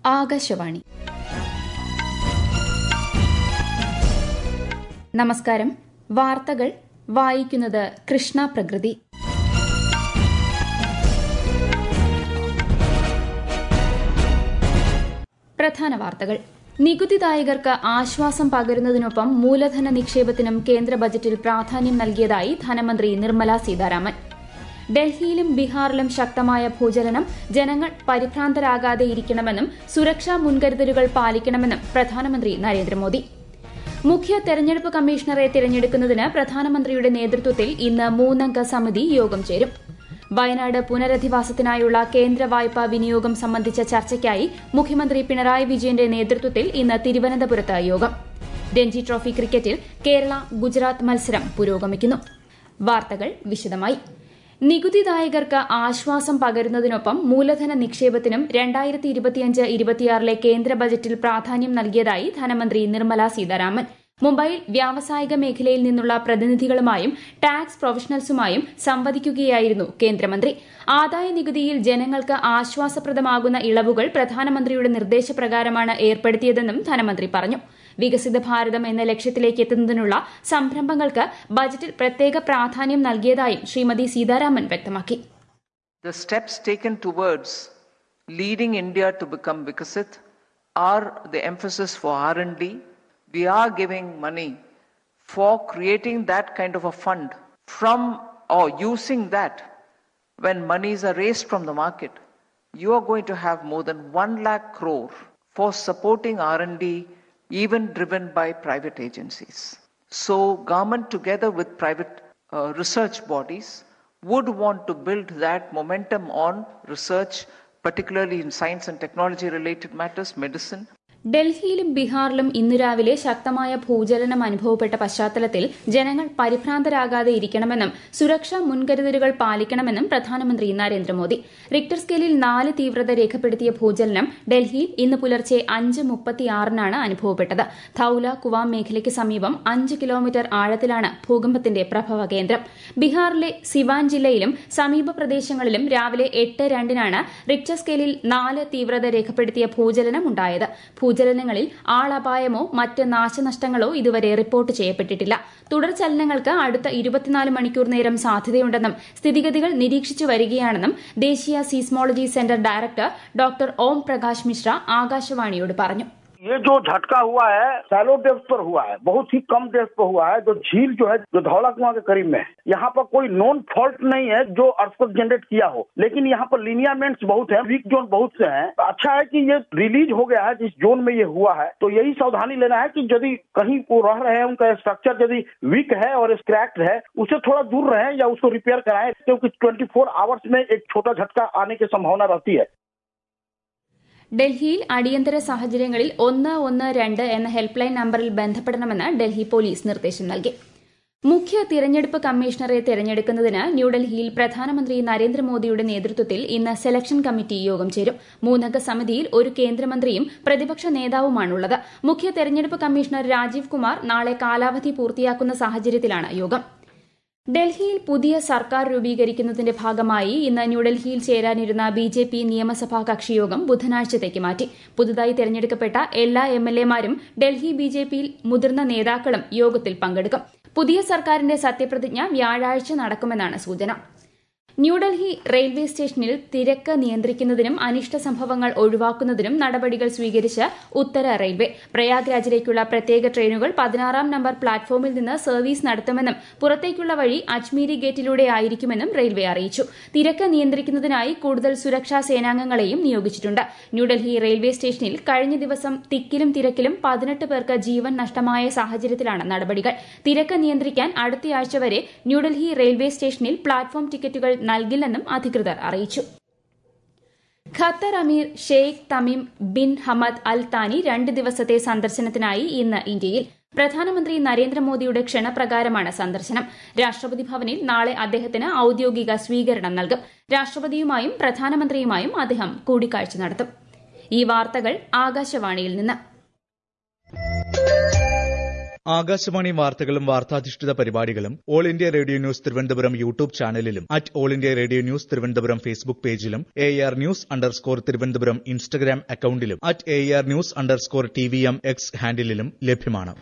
ആകാശവാണി നമസ്കാരം വാർത്തകൾ വായിക്കുന്നത് കൃഷ്ണ പ്രകൃതി പ്രധാന വാർത്തകൾ നികുതിദായകർക്ക് ആശ്വാസം പകരുന്നതിനൊപ്പം മൂലധന നിക്ഷേപത്തിനും കേന്ദ്ര ബജറ്റിൽ പ്രാധാന്യം നൽകിയതായി ധനമന്ത്രി നിർമ്മല സീതാരാമൻ ഡൽഹിയിലും ബീഹാറിലും ശക്തമായ ഭൂചലനം ജനങ്ങൾ പരിഭ്രാന്തരാകാതെ ഇരിക്കണമെന്നും സുരക്ഷാ മുൻകരുതലുകൾ പാലിക്കണമെന്നും പ്രധാനമന്ത്രി നരേന്ദ്രമോദി മുഖ്യ തെരഞ്ഞെടുപ്പ് കമ്മീഷണറെ തിരഞ്ഞെടുക്കുന്നതിന് പ്രധാനമന്ത്രിയുടെ നേതൃത്വത്തിൽ ഇന്ന് മൂന്നംഗ സമിതി യോഗം ചേരും വയനാട് പുനരധിവാസത്തിനായുള്ള കേന്ദ്ര വായ്പാ വിനിയോഗം സംബന്ധിച്ച ചർച്ചയ്ക്കായി മുഖ്യമന്ത്രി പിണറായി വിജയന്റെ നേതൃത്വത്തിൽ ഇന്ന് തിരുവനന്തപുരത്ത് യോഗം രഞ്ജി ട്രോഫി ക്രിക്കറ്റിൽ കേരള ഗുജറാത്ത് മത്സരം പുരോഗമിക്കുന്നു വാർത്തകൾ വിശദമായി നികുതിദായകർക്ക് ആശ്വാസം പകരുന്നതിനൊപ്പം മൂലധന നിക്ഷേപത്തിനും രണ്ടായിരത്തി ഇരുപത്തിയഞ്ച് ഇരുപത്തിയാറിലെ കേന്ദ്ര ബജറ്റിൽ പ്രാധാന്യം നൽകിയതായി ധനമന്ത്രി നിർമ്മല സീതാരാമൻ മുംബൈയിൽ വ്യാവസായിക മേഖലയിൽ നിന്നുള്ള പ്രതിനിധികളുമായും ടാക്സ് പ്രൊഫഷണൽസുമായും സംവദിക്കുകയായിരുന്നു കേന്ദ്രമന്ത്രി ആദായ നികുതിയിൽ ജനങ്ങൾക്ക് ആശ്വാസപ്രദമാകുന്ന ഇളവുകൾ പ്രധാനമന്ത്രിയുടെ നിർദ്ദേശപ്രകാരമാണ് ഏർപ്പെടുത്തിയതെന്നും ധനമന്ത്രി പറഞ്ഞു വികസിത ഭാരതം എന്ന ലക്ഷ്യത്തിലേക്ക് എത്തുന്നതിനുള്ള സംരംഭങ്ങൾക്ക് ബജറ്റിൽ പ്രത്യേക പ്രാധാന്യം നൽകിയതായും ശ്രീമതി സീതാരാമൻ വ്യക്തമാക്കി The steps taken towards leading India to become Vikasit are the emphasis for R&D. We are giving money for creating that kind of a fund from or using that when monies are raised from the market. You are going to have more than 1 lakh crore for supporting R&D even driven by private agencies. So government together with private uh, research bodies would want to build that momentum on research, particularly in science and technology related matters, medicine, ഡൽഹിയിലും ബീഹാറിലും ഇന്നു രാവിലെ ശക്തമായ ഭൂചലനം അനുഭവപ്പെട്ട പശ്ചാത്തലത്തിൽ ജനങ്ങൾ പരിഭ്രാന്തരാകാതെ ഇരിക്കണമെന്നും സുരക്ഷാ മുൻകരുതലുകൾ പാലിക്കണമെന്നും പ്രധാനമന്ത്രി നരേന്ദ്രമോദി റിക്ടർ സ്കെയിലിൽ നാല് തീവ്രത രേഖപ്പെടുത്തിയ ഭൂചലനം ഡൽഹിയിൽ ഇന്ന് പുലർച്ചെ അഞ്ച് മുപ്പത്തിയാറിനാണ് അനുഭവപ്പെട്ടത് ധൌല കുവാം മേഖലയ്ക്ക് സമീപം അഞ്ച് കിലോമീറ്റർ ആഴത്തിലാണ് ഭൂകമ്പത്തിന്റെ പ്രഭവ കേന്ദ്രം ബീഹാറിലെ സിവാൻ ജില്ലയിലും സമീപ പ്രദേശങ്ങളിലും രാവിലെ എട്ട് രണ്ടിനാണ് റിക്ടർ സ്കെയിലിൽ നാല് തീവ്രത രേഖപ്പെടുത്തിയ ഭൂചലനം ഉണ്ടായത് ഭൂചലനങ്ങളിൽ ആളപായമോ മറ്റ് നാശനഷ്ടങ്ങളോ ഇതുവരെ റിപ്പോർട്ട് ചെയ്യപ്പെട്ടിട്ടില്ല തുടർ ചലനങ്ങൾക്ക് അടുത്ത ഇരുപത്തിനാല് മണിക്കൂർ നേരം സാധ്യതയുണ്ടെന്നും സ്ഥിതിഗതികൾ നിരീക്ഷിച്ചു വരികയാണെന്നും ദേശീയ seismology centre director doctor Om Prakash Mishra ആകാശവാണിയോട് പറഞ്ഞു ये जो झटका हुआ है सैलो डेप्थ पर हुआ है बहुत ही कम डेप्थ पर हुआ है जो झील जो है जो धौला कुआं के करीब में है यहाँ पर कोई नॉन फॉल्ट नहीं है जो अर्थक्वेक जनरेट किया हो लेकिन यहाँ पर लिनियामेंट्स बहुत है वीक जोन बहुत से हैं अच्छा है कि ये रिलीज हो गया है जिस जोन में ये हुआ है तो यही सावधानी लेना है कि यदि कहीं वो रह रहे हैं उनका स्ट्रक्चर यदि वीक है और स्क्रैक्ड है उससे थोड़ा दूर रहें या उसको रिपेयर कराएं क्योंकि ट्वेंटी फोर आवर्स में एक छोटा झटका आने की संभावना रहती है ഡൽഹിയിൽ അടിയന്തര സാഹചര്യങ്ങളിൽ ഒന്ന് ഒന്ന് രണ്ട് എന്ന ഹെൽപ്പ് ലൈൻ നമ്പറിൽ ബന്ധപ്പെടണമെന്ന് ഡൽഹി പോലീസ് നിർദ്ദേശം നൽകി മുഖ്യ തിരഞ്ഞെടുപ്പ് കമ്മീഷണറെ തെരഞ്ഞെടുക്കുന്നതിന് ന്യൂഡൽഹിയിൽ പ്രധാനമന്ത്രി നരേന്ദ്രമോദിയുടെ നേതൃത്വത്തിൽ ഇന്ന് സെലക്ഷൻ കമ്മിറ്റി യോഗം ചേരും മൂന്നംഗ സമിതിയിൽ ഒരു കേന്ദ്രമന്ത്രിയും പ്രതിപക്ഷ നേതാവുമാണുള്ളത് മുഖ്യ തെരഞ്ഞെടുപ്പ് കമ്മീഷണർ രാജീവ് കുമാർ നാളെ കാലാവധി പൂർത്തിയാക്കുന്ന സാഹചര്യത്തിലാണ് യോഗം ഡൽഹിയിൽ പുതിയ സർക്കാർ രൂപീകരിക്കുന്നതിന്റെ ഭാഗമായി ഇന്ന് ന്യൂഡൽഹിയിൽ ചേരാനിരുന്ന ബി ജെ പി നിയമസഭാ കക്ഷിയോഗം ബുധനാഴ്ചത്തേക്ക് മാറ്റി പുതുതായി തെരഞ്ഞെടുക്കപ്പെട്ട എല്ലാ എം എൽ എമാരും ഡൽഹി ബി ജെ പിയിൽ മുതിർന്ന നേതാക്കളും യോഗത്തിൽ പങ്കെടുക്കും പുതിയ സർക്കാരിന്റെ സത്യപ്രതിജ്ഞ വ്യാഴാഴ്ച നടക്കുമെന്നാണ് സൂചന ന്യൂഡൽഹി റെയിൽവേ സ്റ്റേഷനിൽ തിരക്ക് നിയന്ത്രിക്കുന്നതിനും അനിഷ്ട സംഭവങ്ങൾ ഒഴിവാക്കുന്നതിനും നടപടികൾ സ്വീകരിച്ച് ഉത്തര റെയിൽവേ പ്രയാഗ്രാജിലേക്കുള്ള പ്രത്യേക ട്രെയിനുകൾ പതിനാറാം നമ്പർ പ്ലാറ്റ്ഫോമിൽ നിന്ന് സർവീസ് നടത്തുമെന്നും പുറത്തേക്കുള്ള വഴി അജ്മീരി ഗേറ്റിലൂടെ ആയിരിക്കുമെന്നും റെയിൽവേ അറിയിച്ചു തിരക്ക് നിയന്ത്രിക്കുന്നതിനായി കൂടുതൽ സുരക്ഷാ സേനാംഗങ്ങളെയും നിയോഗിച്ചിട്ടുണ്ട് ന്യൂഡൽഹി റെയിൽവേ സ്റ്റേഷനിൽ കഴിഞ്ഞ ദിവസം തിക്കിലും തിരക്കിലും പതിനെട്ട് പേർക്ക് ജീവൻ നഷ്ടമായ സാഹചര്യത്തിലാണ് നടപടികൾ തിരക്ക് നിയന്ത്രിക്കാൻ അടുത്തയാഴ്ച വരെ ന്യൂഡൽഹി റെയിൽവേ സ്റ്റേഷനിൽ പ്ലാറ്റ്ഫോം ടിക്കറ്റുകൾ നൽകില്ലെന്നും അധികൃതർ അറിയിച്ചു Qatar Emir Sheikh Tamim bin Hamad Al Thani രണ്ട് ദിവസത്തെ സന്ദർശനത്തിനായി ഇന്ന് ഇന്ത്യയിൽ പ്രധാനമന്ത്രി നരേന്ദ്രമോദിയുടെ ക്ഷണപ്രകാരമാണ് സന്ദർശനം രാഷ്ട്രപതി ഭവനിൽ നാളെ അദ്ദേഹത്തിന് ഔദ്യോഗിക സ്വീകരണം നൽകും രാഷ്ട്രപതിയുമായും പ്രധാനമന്ത്രിയുമായും അദ്ദേഹം കൂടിക്കാഴ്ച നടത്തും ഈ വാർത്തകൾ ആകാശവാണിയിൽ നിന്ന് ആകാശവാണി വാർത്തകളും വാർത്താധിഷ്ഠിത പരിപാടികളും All India Radio news Thiruvananthapuram YouTube ചാനലിലും at All India Radio news Thiruvananthapuram Facebook പേജിലും A R news underscore Thiruvananthapuram Instagram അക്കൌണ്ടിലും at A R news underscore T V M X ഹാൻഡിലും ലഭ്യമാണ്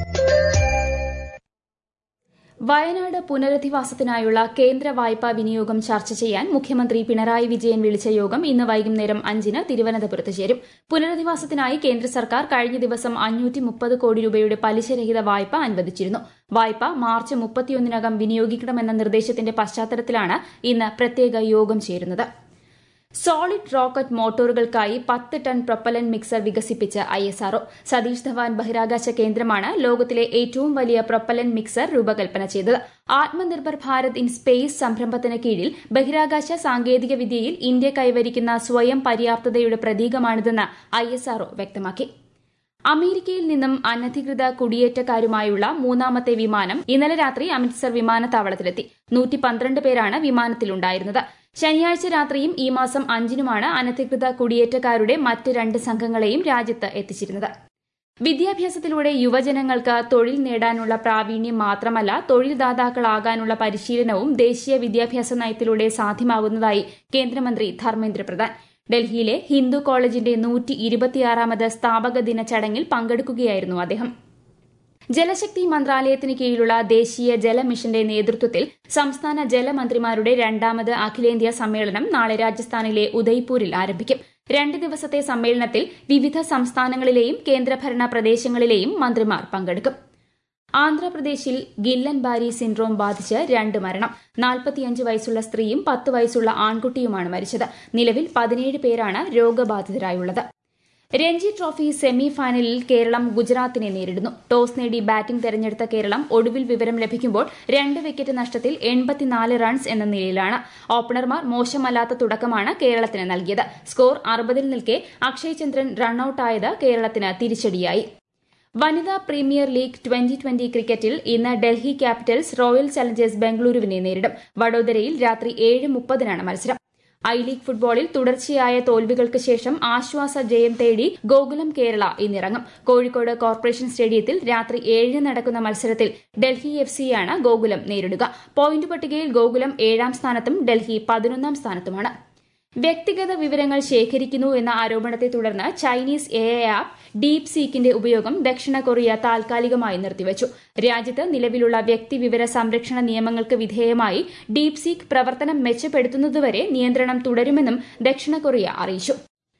വയനാട് പുനരധിവാസത്തിനായുള്ള കേന്ദ്ര വായ്പാ വിനിയോഗം ചർച്ച ചെയ്യാൻ മുഖ്യമന്ത്രി പിണറായി വിജയൻ വിളിച്ച യോഗം ഇന്ന് വൈകുന്നേരം അഞ്ചിന് തിരുവനന്തപുരത്ത് ചേരും പുനരധിവാസത്തിനായി കേന്ദ്ര സർക്കാർ കഴിഞ്ഞ ദിവസം അഞ്ഞൂറ്റി മുപ്പത് കോടി രൂപയുടെ പലിശരഹിത വായ്പ അനുവദിച്ചിരുന്നു വായ്പ മാർച്ച് മുപ്പത്തിയൊന്നിനകം വിനിയോഗിക്കണമെന്ന നിർദ്ദേശത്തിന്റെ പശ്ചാത്തലത്തിലാണ് ഇന്ന് പ്രത്യേക യോഗം ചേരുന്നത് സോളിഡ് റോക്കറ്റ് മോട്ടോറുകൾക്കായി പത്ത് ടൺ പ്രൊപ്പലൻ മിക്സർ വികസിപ്പിച്ച് ഐഎസ്ആർഒ സതീഷ് ധവാൻ ബഹിരാകാശ കേന്ദ്രമാണ് ലോകത്തിലെ ഏറ്റവും വലിയ പ്രൊപ്പലൻ മിക്സർ രൂപകൽപ്പന ചെയ്തത് ആത്മനിർഭർ ഭാരത് ഇൻ സ്പേസ് സംരംഭത്തിന് കീഴിൽ ബഹിരാകാശ സാങ്കേതിക വിദ്യയിൽ ഇന്ത്യ കൈവരിക്കുന്ന സ്വയം പര്യാപ്തതയുടെ പ്രതീകമാണിതെന്ന് ഐഎസ്ആർഒ വ്യക്തമാക്കി അമേരിക്കയിൽ നിന്നും അനധികൃത കുടിയേറ്റക്കാരുമായുള്ള മൂന്നാമത്തെ വിമാനം ഇന്നലെ രാത്രി അമൃത്സർ വിമാനത്താവളത്തിലെത്തി നൂറ്റി പന്ത്രണ്ട് പേരാണ് വിമാനത്തിലുണ്ടായിരുന്നത് ശനിയാഴ്ച രാത്രിയും ഈ മാസം അഞ്ചിനുമാണ് അനധികൃത കുടിയേറ്റക്കാരുടെ മറ്റ് രണ്ട് സംഘങ്ങളെയും രാജ്യത്ത് എത്തിച്ചിരുന്നത് വിദ്യാഭ്യാസത്തിലൂടെ യുവജനങ്ങൾക്ക് തൊഴിൽ നേടാനുള്ള പ്രാവീണ്യം മാത്രമല്ല തൊഴിൽദാതാക്കളാകാനുള്ള പരിശീലനവും ദേശീയ വിദ്യാഭ്യാസ നയത്തിലൂടെ സാധ്യമാകുന്നതായി കേന്ദ്രമന്ത്രി ധർമ്മേന്ദ്ര പ്രധാൻ ഡൽഹിയിലെ ഹിന്ദു കോളേജിന്റെ നൂറ്റി ഇരുപത്തിയാറാമത് സ്ഥാപക ദിന ചടങ്ങിൽ പങ്കെടുക്കുകയായിരുന്നു അദ്ദേഹം ജലശക്തി മന്ത്രാലയത്തിന് കീഴിലുള്ള ദേശീയ ജലമിഷന്റെ നേതൃത്വത്തിൽ സംസ്ഥാന ജലമന്ത്രിമാരുടെ രണ്ടാമത് അഖിലേന്ത്യാ സമ്മേളനം നാളെ രാജസ്ഥാനിലെ ഉദയ്പൂരിൽ ആരംഭിക്കും രണ്ട് ദിവസത്തെ സമ്മേളനത്തിൽ വിവിധ സംസ്ഥാനങ്ങളിലെയും കേന്ദ്രഭരണ പ്രദേശങ്ങളിലെയും മന്ത്രിമാർ പങ്കെടുക്കും ആന്ധ്രാപ്രദേശിൽ ഗില്ലൻ ബാരി സിൻഡ്രോം ബാധിച്ച് രണ്ട് മരണം നാൽപ്പത്തിയഞ്ച് വയസ്സുള്ള സ്ത്രീയും പത്ത് വയസ്സുള്ള ആൺകുട്ടിയുമാണ് മരിച്ചത് നിലവിൽ പതിനേഴ് പേരാണ് രോഗബാധിതരായുള്ളത് രഞ്ജി ട്രോഫി സെമി ഫൈനലിൽ കേരളം ഗുജറാത്തിനെ നേരിടുന്നു ടോസ് നേടി ബാറ്റിംഗ് തെരഞ്ഞെടുത്ത കേരളം ഒടുവിൽ വിവരം ലഭിക്കുമ്പോൾ രണ്ട് വിക്കറ്റ് നഷ്ടത്തിൽ എൺപത്തിനാല് റൺസ് എന്ന നിലയിലാണ് ഓപ്പണർമാർ മോശമല്ലാത്ത തുടക്കമാണ് കേരളത്തിന് നൽകിയത് സ്കോർ അറുപതിൽ നിൽക്കെ അക്ഷയ് ചന്ദ്രൻ റണ്ണൌട്ടായത് കേരളത്തിന് തിരിച്ചടിയായി വനിതാ പ്രീമിയർ ലീഗ് ട്വന്റി ട്വന്റി ക്രിക്കറ്റിൽ ഇന്ന് ഡൽഹി ക്യാപിറ്റൽസ് റോയൽ ചലഞ്ചേഴ്സ് ബംഗളൂരുവിനെ നേരിടും വഡോദരയിൽ രാത്രി ഏഴ് മുപ്പതിനാണ് മത്സരം ഐ ലീഗ് ഫുട്ബോളിൽ തുടർച്ചയായ തോൽവികൾക്ക് ശേഷം ആശ്വാസ ജയം തേടി ഗോകുലം കേരള ഇന്നിറങ്ങും കോഴിക്കോട് കോർപ്പറേഷൻ സ്റ്റേഡിയത്തിൽ രാത്രി ഏഴിന് നടക്കുന്ന മത്സരത്തിൽ ഡൽഹി എഫ് സിയാണ് ഗോകുലം നേരിടുക പോയിന്റ് പട്ടികയിൽ ഗോകുലം ഏഴാം സ്ഥാനത്തും ഡൽഹി പതിനൊന്നാം സ്ഥാനത്തുമാണ് വ്യക്തിഗത വിവരങ്ങൾ ശേഖരിക്കുന്നു എന്ന ആരോപണത്തെ തുടർന്ന് ചൈനീസ് എ ആപ്പ് ഡീപ് സീക്കിന്റെ ഉപയോഗം ദക്ഷിണ കൊറിയ താൽക്കാലികമായി നിർത്തിവച്ചു രാജ്യത്ത് നിലവിലുള്ള വ്യക്തിവിവര സംരക്ഷണ നിയമങ്ങൾക്ക് വിധേയമായി ഡീപ് സീക്ക് പ്രവർത്തനം മെച്ചപ്പെടുത്തുന്നതുവരെ നിയന്ത്രണം തുടരുമെന്നും ദക്ഷിണ കൊറിയ അറിയിച്ചു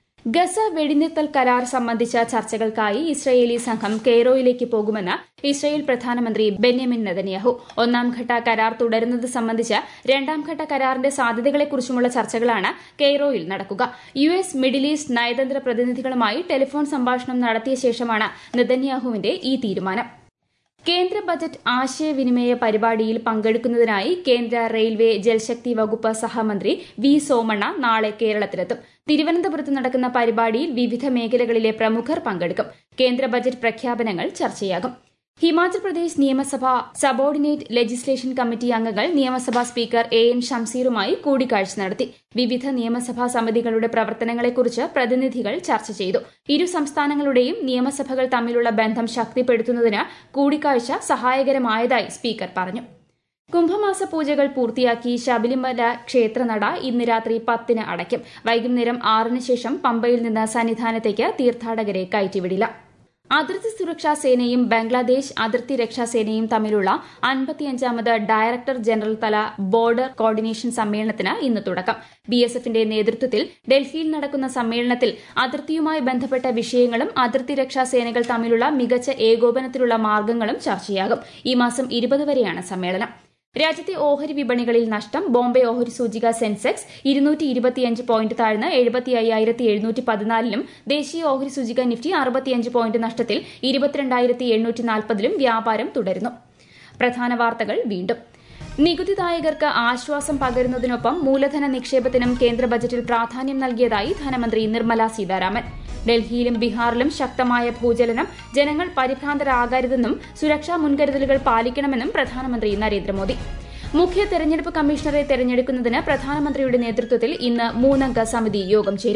ഗസ വെടിനിർത്തൽ കരാർ സംബന്ധിച്ച ചർച്ചകൾക്കായി ഇസ്രയേലി സംഘം കെയ്റോയിലേക്ക് പോകുമെന്ന് ഇസ്രയേൽ പ്രധാനമന്ത്രി ബെന്യാമിൻ നെതന്യാഹു ഒന്നാംഘട്ട കരാർ തുടരുന്നത് സംബന്ധിച്ച് രണ്ടാംഘട്ട കരാറിന്റെ സാധ്യതകളെക്കുറിച്ചുമുള്ള ചർച്ചകളാണ് കെയ്റോയിൽ നടക്കുക യു എസ് മിഡിൽ ഈസ്റ്റ് നയതന്ത്ര പ്രതിനിധികളുമായി ടെലിഫോൺ സംഭാഷണം നടത്തിയ ശേഷമാണ് നെതന്യാഹുവിന്റെ ഈ തീരുമാനം കേന്ദ്ര ബജറ്റ് ആശയവിനിമയ പരിപാടിയിൽ പങ്കെടുക്കുന്നതിനായി കേന്ദ്ര റെയിൽവേ ജൽശക്തി വകുപ്പ് സഹമന്ത്രി വി സോമണ്ണ നാളെ കേരളത്തിലെത്തും തിരുവനന്തപുരത്ത് നടക്കുന്ന പരിപാടിയിൽ വിവിധ മേഖലകളിലെ പ്രമുഖർ പങ്കെടുക്കും കേന്ദ്ര ബജറ്റ് പ്രഖ്യാപനങ്ങൾ ചർച്ചയാകും ഹിമാചൽ പ്രദേശ് നിയമസഭ സബോർഡിനേറ്റ് ലെജിസ്ലേഷൻ കമ്മിറ്റി അംഗങ്ങൾ നിയമസഭാ സ്പീക്കർ എ എൻ ഷംസീറുമായി കൂടിക്കാഴ്ച നടത്തി വിവിധ നിയമസഭാ സമിതികളുടെ പ്രവർത്തനങ്ങളെക്കുറിച്ച് പ്രതിനിധികൾ ചർച്ച ചെയ്തു ഇരു സംസ്ഥാനങ്ങളുടെയും നിയമസഭകൾ തമ്മിലുള്ള ബന്ധം ശക്തിപ്പെടുത്തുന്നതിന് കൂടിക്കാഴ്ച സഹായകരമായതായി സ്പീക്കർ പറഞ്ഞു കുംഭമാസ പൂജകൾ പൂർത്തിയാക്കി ശബരിമല ക്ഷേത്രനട ഇന്ന് രാത്രി പത്തിന് അടയ്ക്കും വൈകുന്നേരം ആറിന് ശേഷം പമ്പയിൽ നിന്ന് സന്നിധാനത്തേക്ക് തീർത്ഥാടകരെ കയറ്റിവിടില്ല അതിർത്തി സുരക്ഷാ സേനയും ബംഗ്ലാദേശ് അതിർത്തി രക്ഷാസേനയും തമ്മിലുള്ള അൻപത്തിയഞ്ചാമത് ഡയറക്ടർ ജനറൽ തല ബോർഡർ കോർഡിനേഷൻ സമ്മേളനത്തിന് ഇന്ന് തുടക്കം ബി എസ് എഫിന്റെ നേതൃത്വത്തിൽ ഡൽഹിയിൽ നടക്കുന്ന സമ്മേളനത്തിൽ അതിർത്തിയുമായി ബന്ധപ്പെട്ട വിഷയങ്ങളും അതിർത്തി രക്ഷാ സേനകൾ തമ്മിലുള്ള മികച്ച ഏകോപനത്തിലുള്ള മാർഗങ്ങളും ചർച്ചയാകും ഈ മാസം ഇരുപത് വരെയാണ് സമ്മേളനം രാജ്യത്തെ ഓഹരി വിപണികളിൽ നഷ്ടം ബോംബെ ഓഹരി സൂചിക സെൻസെക്സ് ഇരുന്നൂറ്റി ഇരുപത്തിയഞ്ച് പോയിന്റ് താഴ്ന്ന് എഴുപത്തി അയ്യായിരത്തി എഴുന്നൂറ്റി പതിനാലിലും ദേശീയ ഓഹരി സൂചിക നിഫ്റ്റി അറുപത്തിയഞ്ച് പോയിന്റ് നഷ്ടത്തിൽ ഇരുപത്തിരണ്ടായിരത്തി എണ്ണൂറ്റി നാൽപ്പതിലും വ്യാപാരം തുടരുന്നു പ്രധാന വാർത്തകൾ വീണ്ടും നികുതിദായകർക്ക് ആശ്വാസം പകരുന്നതിനൊപ്പം മൂലധന നിക്ഷേപത്തിനും കേന്ദ്ര ബജറ്റിൽ പ്രാധാന്യം നൽകിയതായി ധനമന്ത്രി നിർമ്മല സീതാരാമൻ ഡൽഹിയിലും ബീഹാറിലും ശക്തമായ ഭൂചലനം ജനങ്ങൾ പരിഭ്രാന്തരാകരുതെന്നും സുരക്ഷാ മുൻകരുതലുകൾ പാലിക്കണമെന്നും പ്രധാനമന്ത്രി നരേന്ദ്രമോദി മുഖ്യ തെരഞ്ഞെടുപ്പ് കമ്മീഷണറെ തെരഞ്ഞെടുക്കുന്നതിന് പ്രധാനമന്ത്രിയുടെ നേതൃത്വത്തിൽ ഇന്ന് മൂന്നംഗ സമിതി യോഗം ചേരും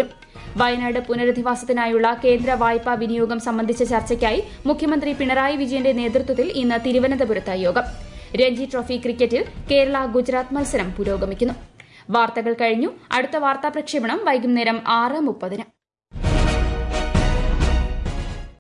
വയനാട് പുനരധിവാസത്തിനായുള്ള കേന്ദ്ര വായ്പാ വിനിയോഗം സംബന്ധിച്ച ചർച്ചയ്ക്കായി മുഖ്യമന്ത്രി പിണറായി വിജയന്റെ നേതൃത്വത്തിൽ ഇന്ന് തിരുവനന്തപുരത്ത് യോഗം രഞ്ജി ട്രോഫി ക്രിക്കറ്റിൽ കേരള ഗുജറാത്ത് മത്സരം പുരോഗമിക്കുന്നു വാർത്തകൾ കഴിഞ്ഞു അടുത്ത വാർത്താ പ്രക്ഷേപണം വൈകുന്നേരം ആറ് മുപ്പതിന്